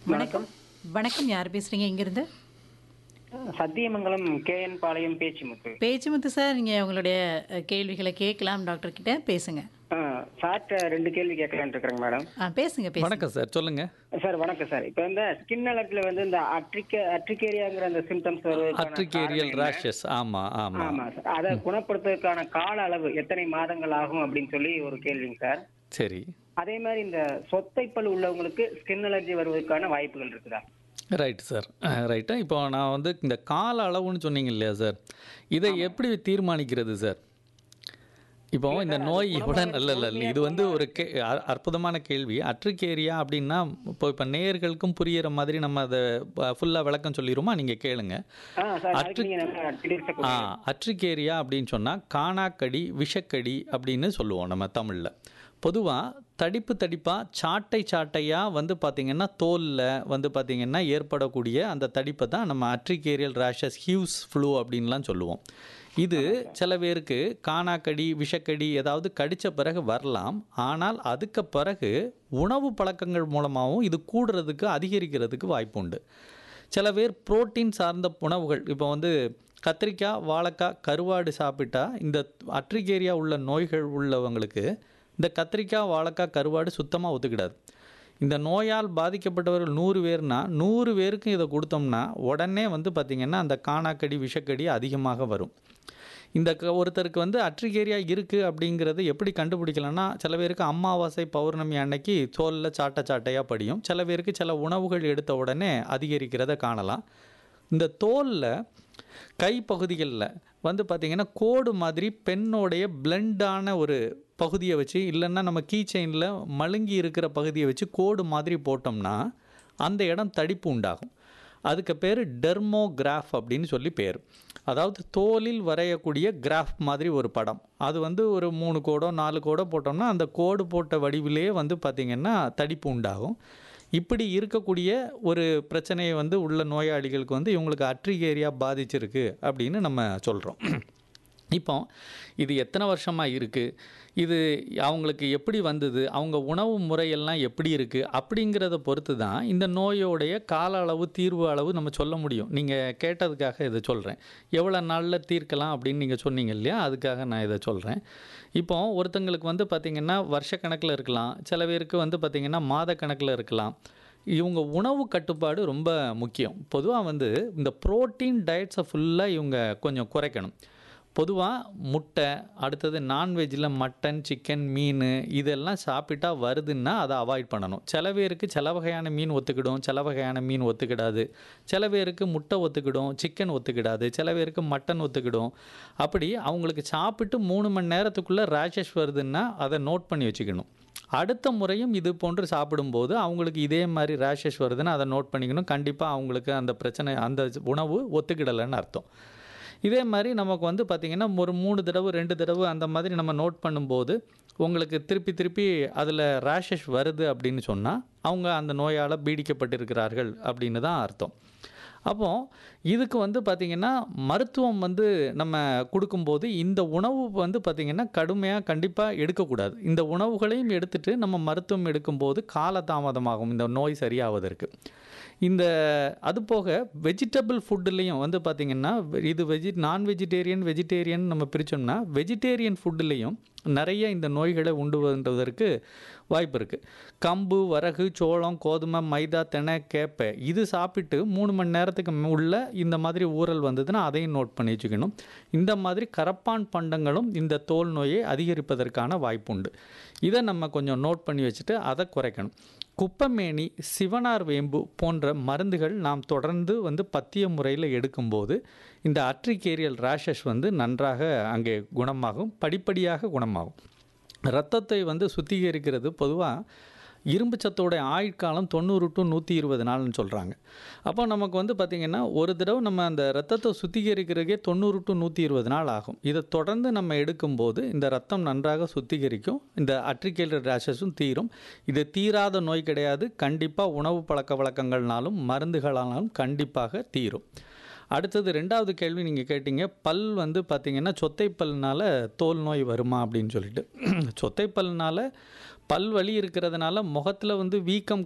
வணக்கம் வணக்கம் யார் பேசுறீங்க இங்கிருந்து Sathyamangalam K N Palayam Pechumuthu Pechumuthu sir நீங்க உங்களுடைய அஹ், கேள்விகளை கேட்கலாம் டாக்டர் கிட்ட பேசுங்க சார்ட்ட ரெண்டு கேள்வி கேட்கலான்னு இருக்கிறேங்க மேடம் ஆ பேசுங்க பேசுங்க வணக்கம் சார் சொல்லுங்க சார் வணக்கம் சார் இப்போ இந்த ஸ்கின் அலர்ட்ல வந்து இந்த அட்ரிக்க அட்ரிகேரியாங்கிற அந்த சிம்டம்ஸ் வருவதற்கான அட்ரிகேரியல் காரணம் என்ன? ரேஷஸ் ஆமா ஆமா ஆமா சார் அதை குணப்படுத்துவதற்கான கால அளவு எத்தனை மாதங்கள் ஆகும் அப்படின்னு சொல்லி ஒரு கேள்விங்க சார் சரி அதே மாதிரி இந்த சொத்தைப்பல் உள்ளவங்களுக்கு ஸ்கின் அலர்ஜி வருவதற்கான வாய்ப்புகள் இருக்குதா ரைட் சார் ரைட்டா இப்போ நான் வந்து இந்த கால அளவுன்னு சொன்னீங்க இல்லையா சார் இதை எப்படி தீர்மானிக்கிறது சார் இப்போ இந்த நோய் எவ்வளோ நல்ல இல்லை இல்லை இது வந்து ஒரு கே அ- அற்புதமான கேள்வி அட்ரிகேரியா அப்படின்னா இப்போ இப்போ நேயர்களுக்கும் புரியிற மாதிரி நம்ம அதை ஃபுல்லாக விளக்கம் சொல்லிடுமா நீங்கள் கேளுங்க ஆ சார் அதுக்கு நீங்க நல்லா டீடைல்ஸா ஆ கொடுங்க அட்ரிகேரியா அப்படின்னு சொன்னால் காணாக்கடி விஷக்கடி அப்படின்னு சொல்லுவோம் நம்ம தமிழில் பொதுவாக தடிப்பு தடிப்பாக சாட்டை சாட்டையாக வந்து பார்த்திங்கன்னா தோலில் வந்து பார்த்திங்கன்னா ஏற்படக்கூடிய அந்த தடிப்பை தான் நம்ம அட்ரிகேரியல் ரேஷஸ் ஹியூஸ் ஃப்ளூ அப்படின்லாம் சொல்லுவோம் இது சில பேருக்கு காணாக்கடி விஷக்கடி ஏதாவது கடித்த பிறகு வரலாம் ஆனால் அதுக்கு பிறகு உணவு பழக்கங்கள் மூலமாகவும் இது கூடுறதுக்கு அதிகரிக்கிறதுக்கு வாய்ப்பு உண்டு சில பேர் புரோட்டீன் சார்ந்த உணவுகள் இப்போ வந்து கத்திரிக்காய் வாழைக்காய் கருவாடு சாப்பிட்டா இந்த அட்ரிகேரியா உள்ள நோய்கள் உள்ளவங்களுக்கு இந்த கத்திரிக்காய் வாழைக்காய் கருவாடு சுத்தமாக ஒத்துக்கிடாது இந்த நோயால் பாதிக்கப்பட்டவர்கள் நூறு பேர்னா நூறு பேருக்கு இதை கொடுத்தோம்னா உடனே வந்து பார்த்திங்கன்னா அந்த காணாக்கடி விஷக்கடி அதிகமாக வரும் இந்த க- ஒருத்தருக்கு வந்து அட்ரிகேரியா இருக்குது அப்படிங்கிறது எப்படி கண்டுபிடிக்கலாம்னா சில பேருக்கு அமாவாசை பௌர்ணமி அன்னைக்கு தோலில் சாட்டை சாட்டையாக படியும் சில பேருக்கு சில உணவுகள் எடுத்த உடனே அதிகரிக்கிறத காணலாம் இந்த தோலில் கைப்பகுதிகளில் வந்து பார்த்திங்கன்னா கோடு மாதிரி பெண்ணோடைய பிளெண்டான ஒரு பகுதியை வச்சு இல்லைன்னா நம்ம கீ செயினில் மழுங்கி இருக்கிற பகுதியை வச்சு கோடு மாதிரி போட்டோம்னா அந்த இடம் தடிப்பு உண்டாகும் அதுக்கு பேர் டெர்மோகிராஃப் அப்படின்னு சொல்லி பேர் அதாவது தோலில் வரையக்கூடிய கிராஃப் மாதிரி ஒரு படம் அது வந்து ஒரு மூணு கோடோ நாலு கோடோ போட்டோம்னா அந்த கோடு போட்ட வடிவிலே வந்து பார்த்திங்கன்னா தடிப்பு உண்டாகும் இப்படி இருக்கக்கூடிய ஒரு பிரச்சனையை வந்து உள்ள நோயாளிகளுக்கு வந்து இவங்களுக்கு அட்ரிகேரியா பாதிச்சிருக்கு அப்படின்னு நம்ம சொல்கிறோம் இப்போ இது எத்தனை வருஷமாக இருக்குது இது அவங்களுக்கு எப்படி வந்தது அவங்க உணவு முறையெல்லாம் எப்படி இருக்குது அப்படிங்கிறத பொறுத்து தான் இந்த நோயோடைய கால அளவு தீர்வு அளவு நம்ம சொல்ல முடியும் நீங்கள் கேட்டதுக்காக இதை சொல்கிறேன் எவ்வளோ நாளில் தீர்க்கலாம் அப்படின்னு நீங்கள் சொன்னீங்க இல்லையா அதுக்காக நான் இதை சொல்கிறேன் இப்போ ஒருத்தங்களுக்கு வந்து பார்த்திங்கன்னா வருஷக்கணக்கில் இருக்கலாம் சில பேருக்கு வந்து பார்த்திங்கன்னா மாத கணக்கில் இருக்கலாம் இவங்க உணவு கட்டுப்பாடு ரொம்ப முக்கியம் பொதுவாக வந்து இந்த புரோட்டீன் டயட்ஸை ஃபுல்லாக இவங்க கொஞ்சம் குறைக்கணும் பொதுவாக முட்டை அடுத்தது நான்வெஜ்ஜில் மட்டன் சிக்கன் மீன் இதெல்லாம் சாப்பிட்டா வருதுன்னா அதை அவாய்ட் பண்ணணும் சில பேருக்கு சில வகையான மீன் ஒத்துக்கிடும் சில வகையான மீன் ஒத்துக்கிடாது சில பேருக்கு முட்டை ஒத்துக்கிடும் சிக்கன் ஒத்துக்கிடாது சில பேருக்கு மட்டன் ஒத்துக்கிடும் அப்படி அவங்களுக்கு சாப்பிட்டு மூணு மணி நேரத்துக்குள்ளே ரேஷஸ் வருதுன்னா அதை நோட் பண்ணி வச்சுக்கணும் அடுத்த முறையும் இது போன்று சாப்பிடும்போது அவங்களுக்கு இதே மாதிரி ரேஷஸ் வருதுன்னு அதை நோட் பண்ணிக்கணும் கண்டிப்பாக அவங்களுக்கு அந்த பிரச்சனை அந்த உணவு ஒத்துக்கிடலைன்னு அர்த்தம் இதே மாதிரி நமக்கு வந்து பார்த்திங்கன்னா ஒரு மூணு தடவை ரெண்டு தடவை அந்த மாதிரி நம்ம நோட் பண்ணும்போது உங்களுக்கு திருப்பி திருப்பி அதில் ரேஷஸ் வருது அப்படின்னு சொன்னால் அவங்க அந்த நோயால் பீடிக்கப்பட்டிருக்கிறார்கள் அப்படின்னு தான் அர்த்தம் அப்போ இதுக்கு வந்து பார்த்திங்கன்னா மருத்துவம் வந்து நம்ம கொடுக்கும்போது இந்த உணவு வந்து பார்த்திங்கன்னா கடுமையாக கண்டிப்பாக எடுக்கக்கூடாது இந்த உணவுகளையும் எடுத்துட்டு நம்ம மருத்துவம் எடுக்கும்போது காலதாமதமாகும் இந்த நோய் சரியாவதற்கு இந்த அது போக வெஜிடபிள் ஃபுட்டுலேயும் வந்து பார்த்திங்கன்னா இது வெஜி நான் வெஜிடேரியன் வெஜிடேரியன் நம்ம பிரித்தோம்னா வெஜிடேரியன் ஃபுட்டுலேயும் நிறைய இந்த நோய்களை உண்டு பண்ணுவதற்கு வாய்ப்பு இருக்குது கம்பு வரகு சோளம் கோதுமை மைதா தெனை கேப்பை இது சாப்பிட்டு மூணு மணி நேரத்துக்கு ம- உள்ள இந்த மாதிரி ஊறல் வந்ததுன்னா அதையும் நோட் பண்ணி வச்சுக்கணும் இந்த மாதிரி கரப்பான் பண்டங்களும் இந்த தோல் நோயை அதிகரிப்பதற்கான வாய்ப்பு உண்டு இதை நம்ம கொஞ்சம் நோட் பண்ணி வச்சுட்டு அதை குறைக்கணும் குப்பமேனி சிவனார் வேம்பு போன்ற மருந்துகள் நாம் தொடர்ந்து வந்து பத்திய முறையில் எடுக்கும்போது இந்த அட்ரிகேரியல் ரேஷஸ் வந்து நன்றாக அங்கே குணமாகும் படிப்படியாக குணமாகும் இரத்தத்தை வந்து சுத்திகரிக்கிறது பொதுவாக இரும்பு சத்தோட ஆயுட்காலம் தொண்ணூறு டு நூற்றி இருபது நாள்னு சொல்கிறாங்க அப்போ நமக்கு வந்து பார்த்திங்கன்னா ஒரு தடவை நம்ம அந்த ரத்தத்தை சுத்திகரிக்கிறதுக்கே தொண்ணூறு டு நூற்றி இருபது நாள் ஆகும் இதை தொடர்ந்து நம்ம எடுக்கும்போது இந்த ரத்தம் நன்றாக சுத்திகரிக்கும் இந்த அட்ரிகேட்டர் ரேஷஸும் தீரும் இது தீராத நோய் கிடையாது கண்டிப்பாக உணவு பழக்க வழக்கங்கள்னாலும் மருந்துகளாலும் கண்டிப்பாக தீரும் அடுத்தது ரெண்டாவது கேள்வி நீங்கள் கேட்டீங்க பல் வந்து பார்த்தீங்கன்னா சொத்தை பல்னால தோல் நோய் வருமா அப்படின்னு சொல்லிட்டு சொத்தை பல்னால பல் வலி இருக்கிறதுனால முகத்தில் வந்து வீக்கம்